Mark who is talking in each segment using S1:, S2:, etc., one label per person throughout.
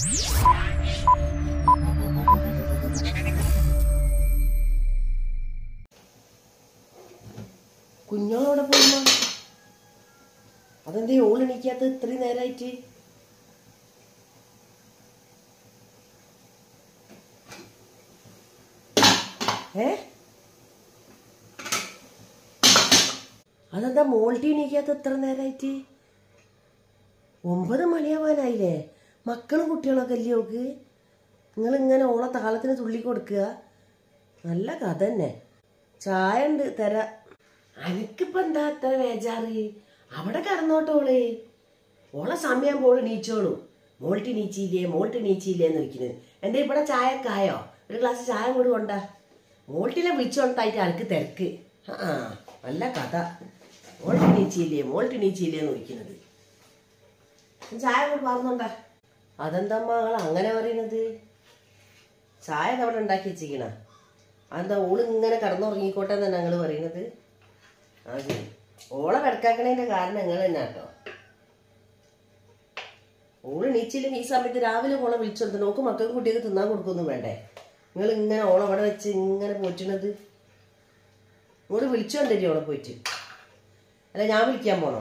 S1: കുഞ്ഞോളവിടെ പോകുമ്പോ അതെന്തേ ഓളെണിക്കാത്ത ഇത്രയും നേരമായിട്ട് ഏ അതെന്താ മോൾട്ടി എണീക്കാത്ത ഇത്ര നേരമായിട്ട് ഒമ്പത് മണിയാവാനായില്ലേ മക്കളും കുട്ടികളൊക്കെ അല്ലേ ഓക്ക് നിങ്ങൾ ഇങ്ങനെ ഓളെ താളത്തിന് തുള്ളി കൊടുക്കുക നല്ല കഥ തന്നെ ചായ ഉണ്ട് തരാ അനക്കിപ്പോ എന്താ അത്ര വേജാറ് അവിടെ കടന്നോട്ടോള് ഓളെ സമയം പോള് നീച്ചോളൂ മോൾട്ടി നീച്ചിയില്ലേ മോൾട്ടി നീച്ചിയില്ലേ എന്ന് വിളിക്കുന്നത് എൻ്റെ ഇവിടെ ചായക്കായോ ഒരു ഗ്ലാസ് ചായ കൂടി കൊണ്ടാ മോൾട്ടിനെ വിളിച്ചോണ്ടായിട്ട് അനക്ക് തിരക്ക് ആ നല്ല കഥ മോൾട്ടി നീച്ചിയില്ലേ മോൾട്ടി നീച്ചിയില്ലേ എന്ന് വിളിക്കുന്നത് ചായ കൂടി പറഞ്ഞോണ്ടാ അതെന്താ മകൾ അങ്ങനെ പറയണത് ചായ ഒക്കെ അവിടെ ഉണ്ടാക്കി വെച്ചിരിക്കണ അതെന്താ ഓള് ഇങ്ങനെ കടന്നുറങ്ങിക്കോട്ടെ എന്നാണ് ഞങ്ങൾ പറയണത് ആ ശരി ഓളെ കിടക്കാക്കണതിന്റെ കാരണം നിങ്ങൾ തന്നെ കേട്ടോ ഓള് എണീച്ചില്ലെങ്കിൽ ഈ സമയത്ത് രാവിലെ ഓളെ വിളിച്ചോണ്ട് നോക്ക് മക്കൾക്ക് കുട്ടികൾക്ക് തിന്നാൻ കൊടുക്കൊന്നും വേണ്ടേ നിങ്ങൾ ഇങ്ങനെ ഓളെ അവിടെ വെച്ച് ഇങ്ങനെ പോറ്റണത് ഇങ്ങോട്ട് വിളിച്ചോണ്ടല്ലേ ഓളെ പോയിട്ട് അല്ല ഞാൻ വിളിക്കാൻ പോണോ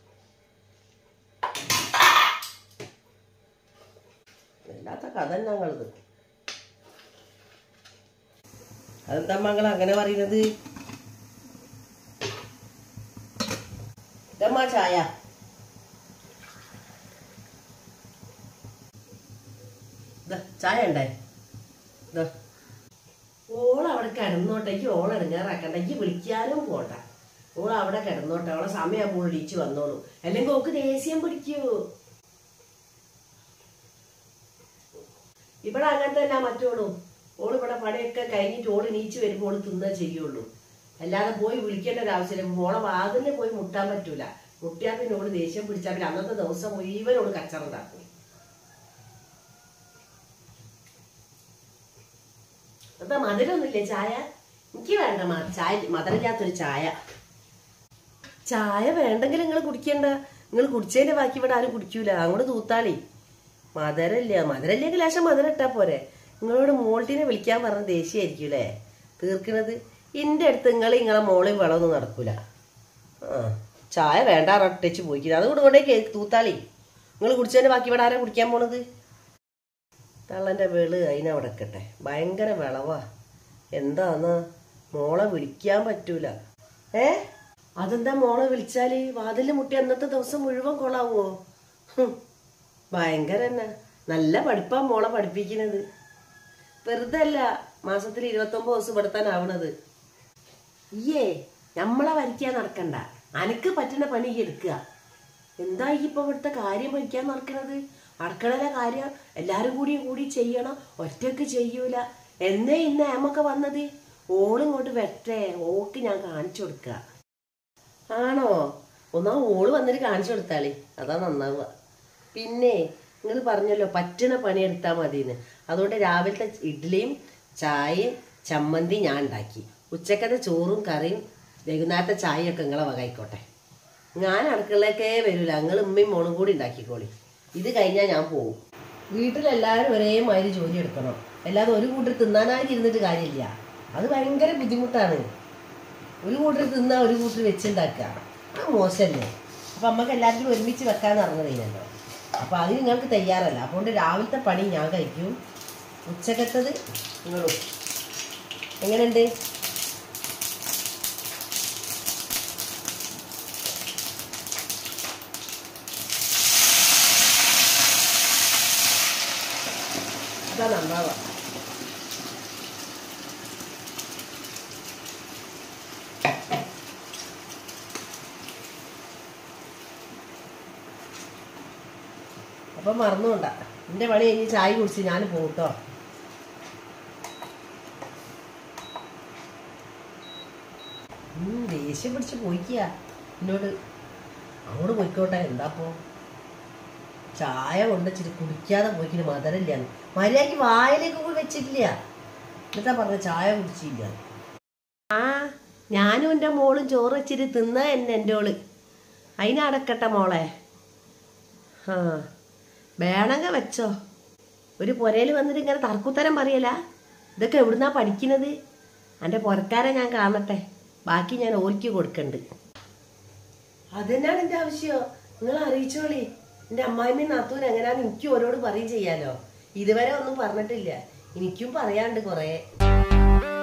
S1: വല്ലാത്ത കഥ ഞങ്ങളത് അതെന്താ മകൾ അങ്ങനെ പറയുന്നത് ഇതമ്മ ചായ ദാ, ചായ ഉണ്ടേ ദാ. ഓൾ അവിടെ കിടന്നോട്ടേക്ക് ഓൾ ഇടങ്ങാറാക്കണ്ടെങ്കിൽ വിളിക്കാനും പോണ്ട ഓൾ അവിടെ കിടന്നോട്ടെ അവളെ സമയമാകുമ്പോൾ ഇടിച്ച് വന്നോളൂ അല്ലെങ്കിൽ ഓക്ക് ദേഷ്യം പിടിക്കൂ ഇവിടെ അങ്ങനെ തന്നെ മറ്റോളും ഓള് ഇവിടെ പണിയൊക്കെ കഴിഞ്ഞിട്ട് ഓള് നീച്ച് വരുമ്പോൾ ഓള് തിന്നേ ചെയ്യുള്ളൂ അല്ലാതെ പോയി വിളിക്കേണ്ട ഒരു ആവശ്യമില്ല മോളെ വാതിലിൽ പോയി മുട്ടാൻ പറ്റൂല മുട്ടിയാൽ പിന്നെ ഓള് ദേഷ്യം പിടിച്ചാൽ പിന്നെ അന്നത്തെ ദിവസം മുഴുവൻ ഓള് കച്ചറുണ്ടാക്കും എന്താ മധുരമൊന്നുമില്ലേ ചായ എനിക്ക് വേണ്ട മ- ചായ മധുരമില്ലാത്തൊരു ചായ ചായ വേണ്ടെങ്കിൽ നിങ്ങൾ കുടിക്കണ്ട നിങ്ങൾ കുടിച്ചതിന്റെ ബാക്കി ഇവിടെ ആരും കുടിക്കൂല അങ്ങോട്ട് തൂത്താളി മധുരമില്ല മധുരമില്ലെങ്കിൽ ലേശം മധുരം ഇട്ടാ പോരെ നിങ്ങളോട് മോൾട്ടിനെ വിളിക്കാൻ പറഞ്ഞ ദേഷ്യമായിരിക്കും അല്ലേ തീർക്കണത് എൻ്റെ അടുത്ത് നിങ്ങൾ നിങ്ങളെ മോളെയും വെള്ളമൊന്നും നടക്കൂല ആ ചായ വേണ്ട റൊട്ടച്ച് പോയിക്കില്ല അതുകൊണ്ട് കൊണ്ടേ തൂത്താളി നിങ്ങൾ കുടിച്ചതിന്റെ ബാക്കി ഇവിടെ ആരാ കുടിക്കാൻ പോണത് തള്ളൻ്റെ വെള് അതിനവിടെ വെക്കട്ടെ ഭയങ്കര വിളവാ എന്താന്നാ മോളെ വിളിക്കാൻ പറ്റൂല ഏ അതെന്താ മോളെ വിളിച്ചാല് വാതില് മുട്ടി അന്നത്തെ ദിവസം മുഴുവൻ കൊള്ളാവോ ഹും, ഭയങ്കര തന്നെ നല്ല പഠിപ്പാ മോളെ പഠിപ്പിക്കുന്നത് വെറുതെ അല്ല മാസത്തിൽ ഇരുപത്തൊമ്പത് ദിവസം പെടുത്താനാവണത് ഇയ്യേ നമ്മളെ വരിക്കാൻ നടക്കണ്ട അനക്ക് പറ്റുന്ന പണി ഇയ്യ് എടുക്കുക എന്താ ഈ ഇപ്പൊ ഇവിടുത്തെ കാര്യം പഠിക്കാൻ നടക്കണത് അടുക്കളയിലെ കാര്യം എല്ലാരും കൂടി കൂടി ചെയ്യണം ഒറ്റക്ക് ചെയ്യൂല എന്നേ ഇന്ന് ഏമൊക്കെ വന്നത് ഓളിങ്ങോട്ട് വെട്ടേ ഓക്ക് ഞാൻ കാണിച്ചു കൊടുക്കുക ആണോ ഒന്നാ ഓള് വന്നിട്ട് കാണിച്ചു കൊടുത്താളി അതാ നന്നാവുക പിന്നെ നിങ്ങൾ പറഞ്ഞല്ലോ പറ്റണ പണിയെടുത്താൽ മതിയെന്ന് അതുകൊണ്ട് രാവിലത്തെ ഇഡ്ഡലിയും ചായയും ചമ്മന്തി ഞാൻ ഉണ്ടാക്കി ഉച്ചക്കത്തെ ചോറും കറിയും വൈകുന്നേരത്തെ ചായയൊക്കെ നിങ്ങളെ വകയിക്കോട്ടെ ഞാൻ അടുക്കളയിലേക്കേ വരൂല നിങ്ങൾ ഉമ്മയും മോളും കൂടി ഉണ്ടാക്കിക്കോളി ഇത് കഴിഞ്ഞാൽ ഞാൻ പോവും വീട്ടിലെല്ലാവരും ഒരേമാതിരി ജോലി എടുക്കണം അല്ലാതെ ഒരു കൂട്ടർ തിന്നാനായി ഇരുന്നിട്ട് കാര്യമില്ല അത് ഭയങ്കര ബുദ്ധിമുട്ടാണ് ഒരു കൂട്ടർ തിന്നാ ഒരു കൂട്ടർ വെച്ചുണ്ടാക്കുക ആ മോശമല്ലേ അപ്പം അമ്മക്ക് എല്ലാവർക്കും ഒരുമിച്ച് വെക്കാന്ന് പറഞ്ഞതല്ലോ അപ്പം അതിന് നിങ്ങൾക്ക് തയ്യാറല്ല അതുകൊണ്ട് രാവിലത്തെ പണി ഞാൻ കഴിക്കും ഉച്ചക്കത്തത് നിങ്ങളും എങ്ങനെയുണ്ട് അതാ നന്നാവാ അപ്പം മറന്നുകൊണ്ട എൻ്റെ പണി കഴിഞ്ഞ് ചായ കുടിച്ച് ഞാൻ പോട്ടോ ദേഷ്യം പിടിച്ച് പോയിക്കുക എന്നോട് അങ്ങോട്ട് പോയിക്കോട്ടെ എന്താപ്പോ ചായ കൊണ്ടുവച്ചിട്ട് കുടിക്കാതെ പോയിക്കിന് മധുരമില്ലാന്ന് മര്യാദക്ക് വായിലേക്ക് പോയി വെച്ചിട്ടില്ല എന്നിട്ടാ പറഞ്ഞ ചായ കുടിച്ചില്ല ആ ഞാനും എൻ്റെ മോളും ചോറ് വെച്ചിട്ട് തിന്ന എന്നെ എൻ്റെ ഓള് അതിനടക്കട്ടെ മോളെ ആ വേണമെങ്കിൽ വെച്ചോ ഒരു പുരയിൽ വന്നിട്ട് ഇങ്ങനെ തർക്കുത്തരം പറയല ഇതൊക്കെ എവിടുന്നാ പഠിക്കുന്നത് എൻ്റെ പുരക്കാരെ ഞാൻ കാണട്ടെ ബാക്കി ഞാൻ ഓൽക്ക് കൊടുക്കണ്ട് അതന്നെയാണ് എൻ്റെ ആവശ്യം നിങ്ങൾ അറിയിച്ചോളി എൻ്റെ അമ്മായിമ്മയും നാത്തൂൻ എങ്ങനെയാന്ന് എനിക്ക് ഓരോട് പറയും ചെയ്യാലോ ഇതുവരെ ഒന്നും പറഞ്ഞിട്ടില്ല എനിക്കും പറയാണ്ട് കുറേ